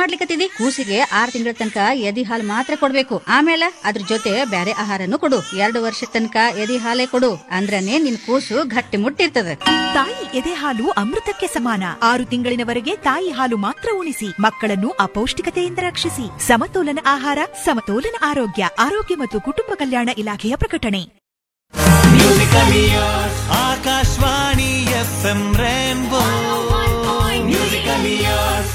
ಮಾಡ್ಲಿಕತ್ತಿದಿ ಕೂಸಿಗೆ ಆರ್ ತಿಂಗಳ ತನಕ ಎದಿ ಹಾಲು ಮಾತ್ರ ಕೊಡ್ಬೇಕು ಆಮೇಲೆ ಅದ್ರ ಜೊತೆ ಬ್ಯಾರೆ ಆಹಾರನು ಕೊಡು ಎರಡು ವರ್ಷ ತನಕ ಎದಿ ಹಾಲೇ ಕೊಡು ಅಂದ್ರನೇ ನಿನ್ ಕೂಸು ಗಟ್ಟಿ ಮುಟ್ಟಿರ್ತದ ತಾಯಿ ಎದೆ ಹಾಲು ಅಮೃತಕ್ಕೆ ಸಮಾನ ಆರು ತಿಂಗಳಿನವರೆಗೆ ತಾಯಿ ಹಾಲು ಮಾತ್ರ ಉಣಿಸಿ ಮಕ್ಕಳನ್ನು ಅಪೌಷ್ಟಿಕತೆಯಿಂದ ರಕ್ಷಿಸಿ ಸಮತೋಲನ ಆಹಾರ ಸಮತೋಲನ ಆರೋಗ್ಯ ಆರೋಗ್ಯ ಮತ್ತು ಕುಟುಂಬ ಕಲ್ಯಾಣ ಇಲಾಖೆಯ ಪ್ರಕಟಣೆ Akashvani F M rainbow musical years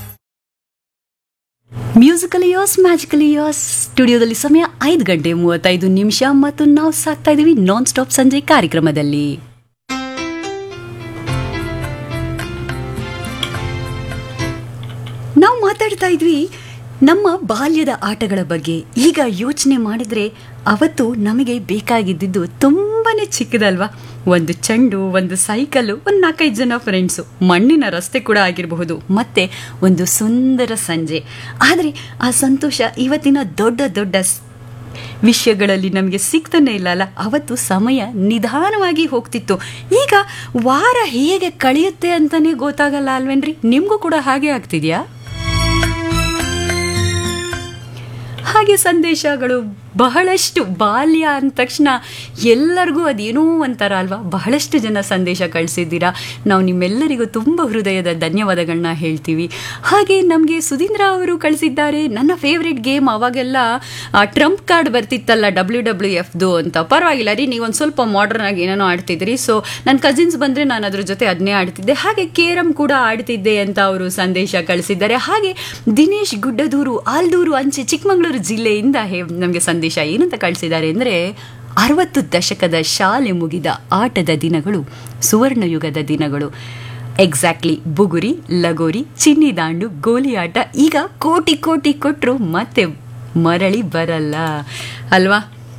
musical years magical years ಸ್ಟುಡಿಯೋದಲ್ಲಿ ಸಮಯ ಐದು ಗಂಟೆ ಮೂವತ್ತೈದು ನಿಮಿಷ ಮತ್ತು ನಾವು ಸಾಕ್ತಾ ಇದೀವಿ ನಾನ್ ಸ್ಟಾಪ್ ಸಂಜೆ ಕಾರ್ಯಕ್ರಮದಲ್ಲಿ ನಾವು ಮಾತಾಡ್ತಾ ಇದ್ವಿ ನಮ್ಮ ಬಾಲ್ಯದ ಆಟಗಳ ಬಗ್ಗೆ ಈಗ ಯೋಚನೆ ಮಾಡಿದ್ರೆ ಅವತ್ತು ನಮಗೆ ಬೇಕಾಗಿದ್ದಿದ್ದು ತುಂಬಾನೇ ಚಿಕ್ಕದಲ್ವಾ ಒಂದು ಚೆಂಡು ಒಂದು ಸೈಕಲ್ಲು ಒಂದು ನಾಲ್ಕೈದು ಜನ ಫ್ರೆಂಡ್ಸು ಮಣ್ಣಿನ ರಸ್ತೆ ಕೂಡ ಆಗಿರಬಹುದು ಮತ್ತೆ ಒಂದು ಸುಂದರ ಸಂಜೆ ಆದರೆ ಆ ಸಂತೋಷ ಇವತ್ತಿನ ದೊಡ್ಡ ದೊಡ್ಡ ಸ್- ವಿಷಯಗಳಲ್ಲಿ ನಮಗೆ ಸಿಗ್ತಾನೆ ಇಲ್ಲ ಅಲ್ಲ ಅವತ್ತು ಸಮಯ ನಿಧಾನವಾಗಿ ಹೋಗ್ತಿತ್ತು ಈಗ ವಾರ ಹೇಗೆ ಕಳೆಯುತ್ತೆ ಅಂತಾನೆ ಗೊತ್ತಾಗಲ್ಲ ಅಲ್ವೇನ್ರಿ ನಿಮಗೂ ಕೂಡ ಹಾಗೆ ಆಗ್ತಿದ್ಯಾ ಹಾಗೆ ಸಂದೇಶಗಳು ಬಹಳಷ್ಟು ಬಾಲ್ಯ ಅಂದ ತಕ್ಷಣ ಎಲ್ಲರಿಗೂ ಅದೇನೋ ಒಂಥರ ಅಲ್ವಾ ಬಹಳಷ್ಟು ಜನ ಸಂದೇಶ ಕಳಿಸಿದ್ದೀರಾ ನಾವು ನಿಮ್ಮೆಲ್ಲರಿಗೂ ತುಂಬ ಹೃದಯದ ಧನ್ಯವಾದಗಳನ್ನ ಹೇಳ್ತೀವಿ ಹಾಗೆ ನಮಗೆ ಸುಧೀಂದ್ರ ಅವರು ಕಳಿಸಿದ್ದಾರೆ ನನ್ನ ಫೇವ್ರೆಟ್ ಗೇಮ್ ಅವಾಗೆಲ್ಲ ಟ್ರಂಪ್ ಕಾರ್ಡ್ ಬರ್ತಿತ್ತಲ್ಲ ಡಬ್ಲ್ಯೂ ಡಬ್ಲ್ಯೂ ಎಫ್ದು ಅಂತ ಪರವಾಗಿಲ್ಲ ರೀ ನೀವು ಒಂದು ಸ್ವಲ್ಪ ಮಾಡರ್ನ್ ಆಗಿ ಏನೇನೋ ಆಡ್ತಿದ್ರಿ ಸೊ ನನ್ನ ಕಸಿನ್ಸ್ ಬಂದರೆ ನಾನು ಅದ್ರ ಜೊತೆ ಅದನ್ನೇ ಆಡ್ತಿದ್ದೆ ಹಾಗೆ ಕೇರಮ್ ಕೂಡ ಆಡ್ತಿದ್ದೆ ಅಂತ ಅವರು ಸಂದೇಶ ಕಳಿಸಿದ್ದಾರೆ ಹಾಗೆ ದಿನೇಶ್ ಗುಡ್ಡದೂರು ಆಲ್ದೂರು ಅಂಚೆ ಚಿಕ್ಕಮಗಳೂರು ಜಿಲ್ಲೆಯಿಂದ ಹೇ ನಮಗೆ ಸಂದೇಶ ಏನಂತ ಕಳಿಸಿದ್ದಾರೆ ಅಂದರೆ ಅರವತ್ತು ದಶಕದ ಶಾಲೆ ಮುಗಿದ ಆಟದ ದಿನಗಳು ಸುವರ್ಣಯುಗದ ದಿನಗಳು ಎಕ್ಸಾಕ್ಟ್ಲಿ ಬುಗುರಿ ಲಗೋರಿ ಚಿನ್ನಿ ದಾಂಡು ಗೋಲಿ ಆಟ ಈಗ ಕೋಟಿ ಕೋಟಿ ಕೊಟ್ಟರು ಮತ್ತೆ ಮರಳಿ ಬರಲ್ಲ ಅಲ್ವಾ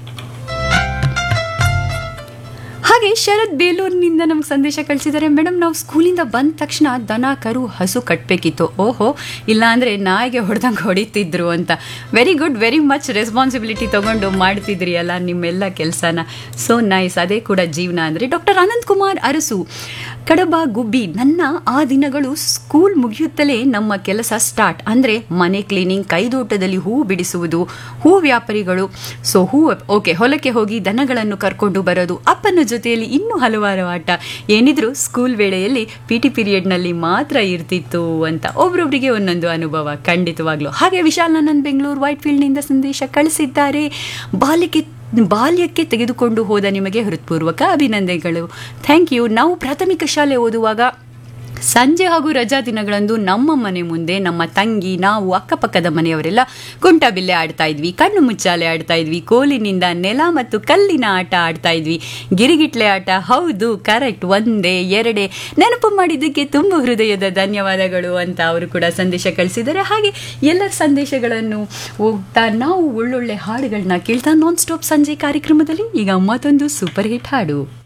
ಹಾಗೆ ಶರತ್ ಬೇಲೂರಿನಿಂದ ನಮ್ಗೆ ಸಂದೇಶ ಕಳಿಸಿದ್ದಾರೆ ಮೇಡಮ್ ನಾವು ಸ್ಕೂಲಿಂದ ಬಂದ ತಕ್ಷಣ ದನ ಕರು ಹಸು ಕಟ್ಟಬೇಕಿತ್ತು ಓಹೋ ಇಲ್ಲ ಅಂದರೆ ನಾಯಿಗೆ ಹೊಡೆದಂಗೆ ಹೊಡಿತಿದ್ರು ಅಂತ very good very much responsibility ತಗೊಂಡು ಮಾಡ್ತಿದ್ರಿ ಅಲ್ಲ ನಿಮ್ಮೆಲ್ಲ ಕೆಲಸನ ಸೊ ನೈಸ್ ಅದೇ ಕೂಡ ಜೀವನ ಅಂದರೆ ಡಾಕ್ಟರ್ ಅನಂತ್ ಕುಮಾರ್ ಅರಸು ಕಡಬ ಗುಬ್ಬಿ ನನ್ನ ಆ ದಿನಗಳು ಸ್ಕೂಲ್ ಮುಗಿಯುತ್ತಲೇ ನಮ್ಮ ಕೆಲಸ ಸ್ಟಾರ್ಟ್ ಅಂದರೆ ಮನೆ ಕ್ಲೀನಿಂಗ್ ಕೈದೋಟದಲ್ಲಿ ಹೂ ಬಿಡಿಸುವುದು ಹೂ ವ್ಯಾಪಾರಿಗಳು ಸೊ ಹೂ ಓಕೆ ಹೊಲಕ್ಕೆ ಹೋಗಿ ದನಗಳನ್ನು ಕರ್ಕೊಂಡು ಬರೋದು ಅಪ್ಪನ ಜೊತೆಯಲ್ಲಿ ಇನ್ನೂ ಹಲವಾರು ಆಟ ಏನಿದ್ರು ಸ್ಕೂಲ್ ವೇಳೆಯಲ್ಲಿ ಪಿ ಟಿ ಪೀರಿಯಡ್ನಲ್ಲಿ ಮಾತ್ರ ಇರ್ತಿತ್ತು ಅಂತ ಒಬ್ರೊಬ್ರಿಗೆ ಒಂದೊಂದು ಅನುಭವ ಖಂಡಿತವಾಗ್ಲು ಹಾಗೆ ವಿಶಾಲ್ ಆನಂದ್ ಬೆಂಗಳೂರು ವೈಟ್ ಫೀಲ್ಡ್ನಿಂದ ಸಂದೇಶ ಕಳಿಸಿದ್ದಾರೆ ಬಾಲ್ಯಕ್ಕೆ ಬಾಲ್ಯಕ್ಕೆ ತೆಗೆದುಕೊಂಡು ಹೋದ ನಿಮಗೆ ಹೃತ್ಪೂರ್ವಕ ಅಭಿನಂದನೆಗಳು ಥ್ಯಾಂಕ್ ಯು ನಾವು ಪ್ರಾಥಮಿಕ ಶಾಲೆ ಓದುವಾಗ ಸಂಜೆ ಹಾಗೂ ರಜಾ ದಿನಗಳಂದು ನಮ್ಮ ಮನೆ ಮುಂದೆ ನಮ್ಮ ತಂಗಿ ನಾವು ಅಕ್ಕಪಕ್ಕದ ಮನೆಯವರೆಲ್ಲ ಕುಂಟಬಿಲ್ಲೆ ಆಡ್ತಾ ಇದ್ವಿ ಕಣ್ಣು ಮುಚ್ಚಾಲೆ ಆಡ್ತಾ ಇದ್ವಿ ಕೋಲಿನಿಂದ ನೆಲ ಮತ್ತು ಕಲ್ಲಿನ ಆಟ ಆಡ್ತಾ ಇದ್ವಿ ಗಿರಿಗಿಟ್ಲೆ ಆಟ ಹೌದು ಕರೆಕ್ಟ್ ಒಂದೇ ಎರಡೇ ನೆನಪು ಮಾಡಿದ್ದಕ್ಕೆ ತುಂಬ ಹೃದಯದ ಧನ್ಯವಾದಗಳು ಅಂತ ಅವರು ಕೂಡ ಸಂದೇಶ ಕಳಿಸಿದ್ದಾರೆ ಹಾಗೆ ಎಲ್ಲರ ಸಂದೇಶಗಳನ್ನು ಹೋಗ್ತಾ ನಾವು ಒಳ್ಳೊಳ್ಳೆ ಹಾಡುಗಳನ್ನ ಕೇಳ್ತಾ ನಾನ್ ಸ್ಟಾಪ್ ಸಂಜೆ ಕಾರ್ಯಕ್ರಮದಲ್ಲಿ ಈಗ ಮತ್ತೊಂದು ಸೂಪರ್ ಹಿಟ್ ಹಾಡು